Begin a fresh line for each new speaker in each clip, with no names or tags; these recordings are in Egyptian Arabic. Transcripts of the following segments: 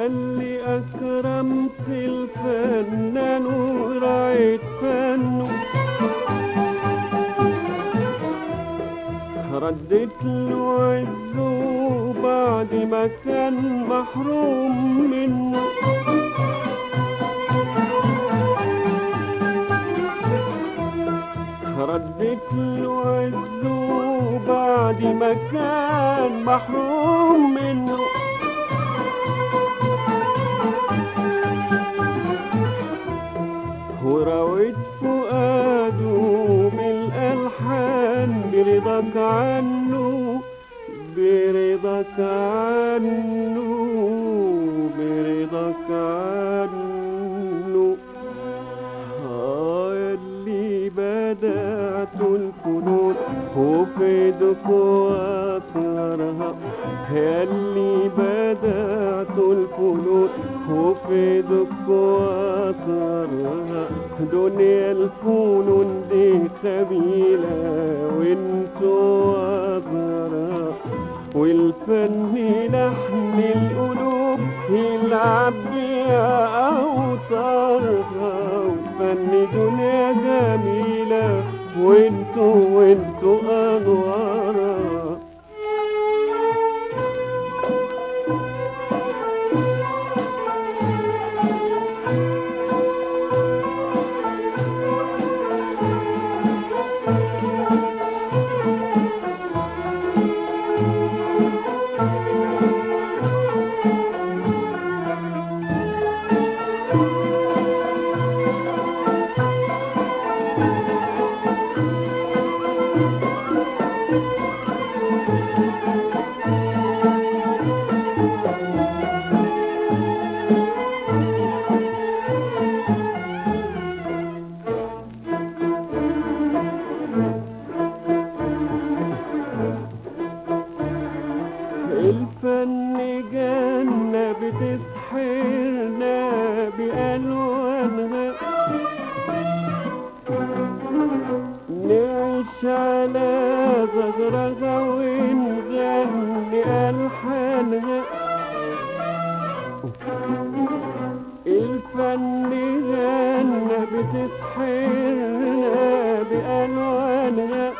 ياللي أكرمت الفنان ورعيت فنه ردت له عزه بعد ما كان محروم منه ردت له عزه بعد ما كان محروم منه وراوت فؤاده بالألحان برضاك عنه برضاك عنه برضاك عنه آه ياللي بدأت الفنون وفيدك وأسرارها ياللي بدأت الفنون وفيدك وأسرارها دنيا الفنون دي خبيلة وانتوا أزهرها والفن لحن القلوب يلعب بيها أوتارها والفن دنيا جميلة وانتوا وانتوا أنوارها الفن جنة بتسحرنا بألوانها نعيش على زغرغة ونغني ألحانها الفن جنة بتسحرنا بألوانها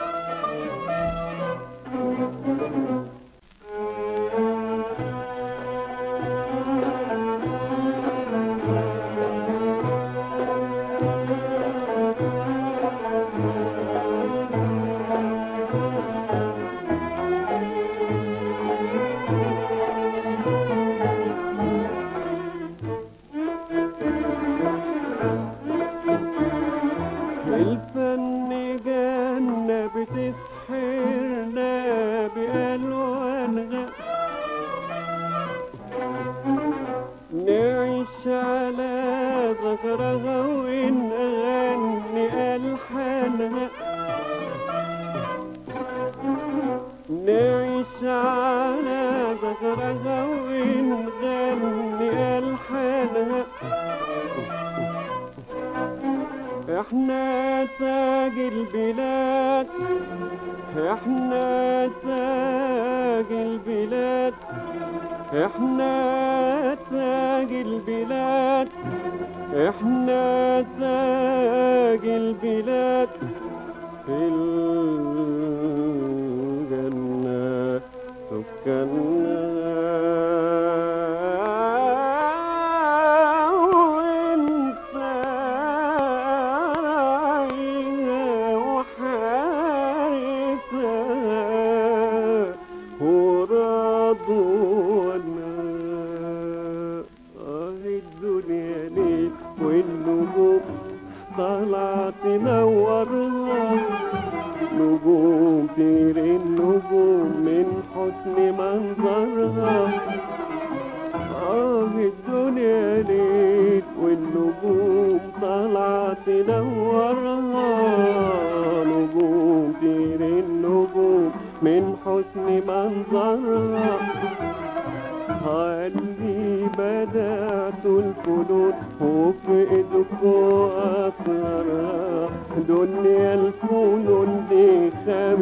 الفن جنة بتسحرنا بألوانها نعيش على ذكرها ونغني ألحانها نعيش على ذكرها ونغني ألحانها احنا تاج البلاد احنا تاج البلاد احنا تاج البلاد احنا تاج البلاد في الجنة سكننا وانت راعيها وحارسها ورضونا اه الدنيا ليل والنجوم طالعة تنورها نجوم طير النجوم من حسن منظرها آه الدنيا ليل والنجوم طالعة تنورها نجوم طير النجوم من حسن منظرها قلبي بدأت الفنون وفي ايدكوا أسرارها دنيا الفنون دي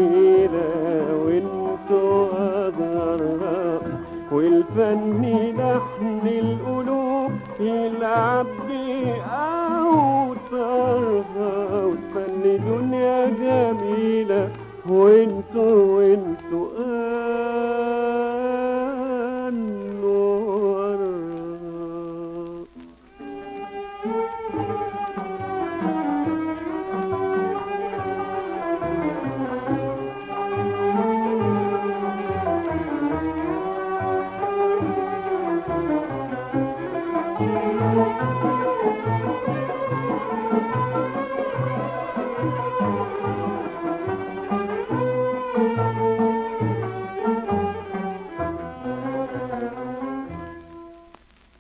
خميلة وانتوا أزهرها والفن لحن لحن القلوب يلعب بأوتارها وتفني دنيا جميلة وانتوا وانتوا